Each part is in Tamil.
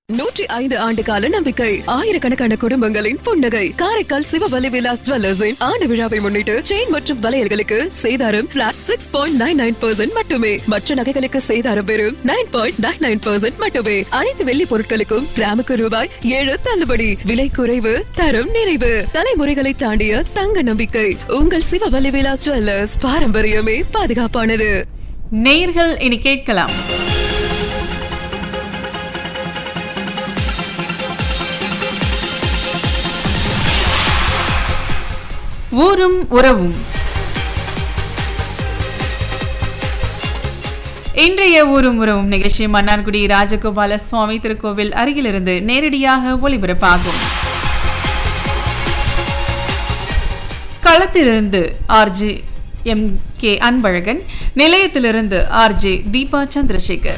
நூற்றி ஐந்து ஆண்டு கால நம்பிக்கை ஆயிரக்கணக்கான குடும்பங்களின் புன்னகை காரைக்கால் சிவவலி விலாஸ் ஜுவல்லர்ஸின் ஆண்டு விழாவை முன்னிட்டு செயின் மற்றும் வளையல்களுக்கு சேதாரம் flat six point nine nine percent மட்டுமே மற்ற நகைகளுக்கு சேதாரம் வெறும் nine point nine nine percent மட்டுமே அனைத்து வெள்ளி பொருட்களுக்கும் கிராமுக்கு ரூபாய் ஏழு தள்ளுபடி விலை குறைவு தரம் நிறைவு தலைமுறைகளை தாண்டிய தங்க நம்பிக்கை உங்கள் சிவவலி விலாஸ் ஜுவல்லர்ஸ் பாரம்பரியமே பாதுகாப்பானது நேயர்கள் இனி கேட்கலாம் ஊரும் உறவும் இன்றைய ஊரும் உறவும் நிகழ்ச்சி மன்னார்குடி ராஜகோபால சுவாமி திருக்கோவில் அருகிலிருந்து நேரடியாக ஒளிபரப்பாகும் களத்திலிருந்து ஆர்ஜி எம் கே அன்பழகன் நிலையத்திலிருந்து ஆர்ஜே தீபா சந்திரசேகர்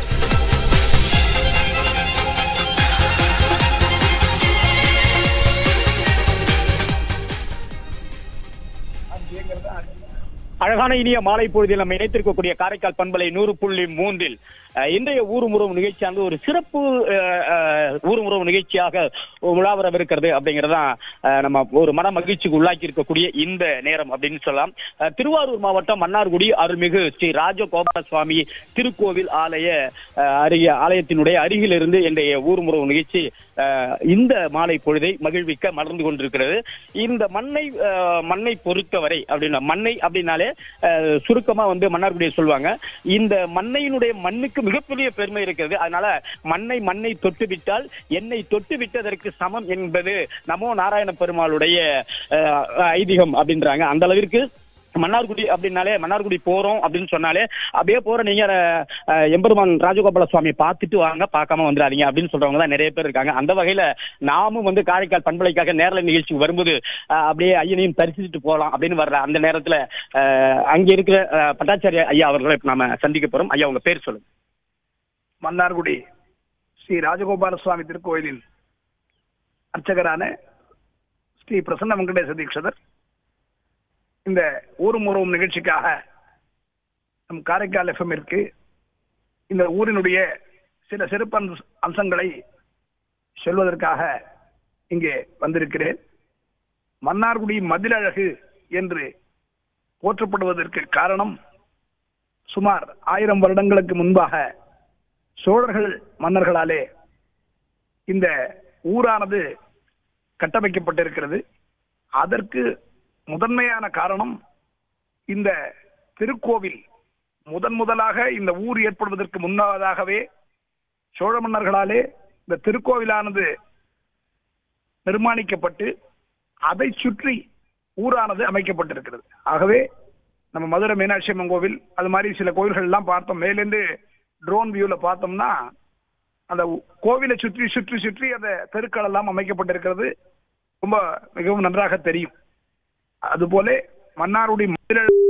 அழகான இனிய மாலை பொழுதில் நம்ம இணைத்திருக்கக்கூடிய காரைக்கால் பண்பலை நூறு புள்ளி மூன்றில் அஹ், இன்றைய ஊர்முறவு நிகழ்ச்சியானது ஒரு சிறப்பு அஹ், அஹ், ஊர்முறவு நிகழ்ச்சியாக உலாவரவிருக்கிறது அப்படிங்கறதான் அஹ், நம்ம ஒரு மன மகிழ்ச்சிக்கு உள்ளாக்கி இருக்கக்கூடிய இந்த நேரம் அப்படின்னு சொல்லலாம் அஹ், திருவாரூர் மாவட்டம் மன்னார்குடி அருள்மிகு ஸ்ரீ ராஜகோபால சுவாமி திருக்கோவில் ஆலய அஹ், அருகே ஆலயத்தினுடைய அருகில் இருந்து இன்றைய ஊர்முறவு நிகழ்ச்சி அஹ், இந்த மாலை பொழுதை மகிழ்விக்க மலர்ந்து கொண்டிருக்கிறது இந்த மண்ணை அஹ், மண்ணை பொறுத்தவரை அப்படின்னா மண்ணை அப்படின்னாலே அஹ், சுருக்கமா வந்து மன்னார்குடியை சொல்லுவாங்க இந்த மண்ணையினுடைய மண்ணுக்கு மிகப்பெரிய பெருமை இருக்கிறது அதனால மண்ணை மண்ணை தொட்டு விட்டால் என்னை தொட்டு விட்டதற்கு சமம் என்பது நமோ நாராயண பெருமாளுடைய அஹ், ஐதீகம் அப்படின்றாங்க அந்த அளவிற்கு மன்னார்குடி அப்படின்னாலே மன்னார்குடி போறோம் அப்படின்னு சொன்னாலே அப்படியே போற நீங்க அஹ், எம்பெருமான் ராஜகோபால சுவாமி பார்த்துட்டு வாங்க பார்க்காம வந்துடாதீங்க அப்படின்னு சொல்றவங்க தான் நிறைய பேர் இருக்காங்க அந்த வகையில நாமும் வந்து காரைக்கால் பண்பலைக்காக நேரலை நிகழ்ச்சிக்கு வரும்போது அஹ், அப்படியே ஐயனையும் தரிசிச்சுட்டு போகலாம் அப்படின்னு வர்ற அந்த நேரத்துல அஹ், அங்க இருக்கிற அஹ், பட்டாச்சாரிய ஐயா அவர்களை இப்ப நாம சந்திக்க போறோம் ஐயா உங்க பேர் சொல்லுங்க மன்னார்குடி ஸ்ரீ ராஜகோபால சுவாமி திருக்கோயிலின் அர்ச்சகரான ஸ்ரீ பிரசன்ன வெங்கடேச தீட்சிதர் இந்த ஊரும் உறவும் நிகழ்ச்சிக்காக நம் காரைக்கால் எஃப்எம்மிற்கு இந்த ஊரினுடைய சில சிறப்பு அம்ச- அம்சங்களை சொல்வதற்காக இங்கே வந்திருக்கிறேன் மன்னார்குடி மதிலழகு என்று போற்றப்படுவதற்கு காரணம் சுமார் ஆயிரம் வருடங்களுக்கு முன்பாக சோழர்கள் மன்னர்களாலே இந்த ஊரானது கட்டமைக்கப்பட்டிருக்கிறது அதற்கு முதன்மையான காரணம் இந்த திருக்கோவில் முதன் முதலாக இந்த ஊர் ஏற்படுவதற்கு முன்னதாகவே சோழ மன்னர்களாலே இந்த திருக்கோவிலானது நிர்மாணிக்கப்பட்டு அதை சுற்றி ஊரானது அமைக்கப்பட்டிருக்கிறது ஆகவே நம்ம மதுரை மீனாட்சி அம்மன் கோவில் அது மாதிரி சில கோவில்கள் எல்லாம் பார்த்தோம் மேலிருந்து ட்ரோன் வியூல பார்த்தோம்னா அந்த கோவிலை சுற்றி சுற்றி சுற்றி அந்த தெருக்கள் எல்லாம் அமைக்கப்பட்டிருக்கிறது ரொம்ப மிகவும் நன்றாக தெரியும் அதுபோல மன்னாருடைய மதுரை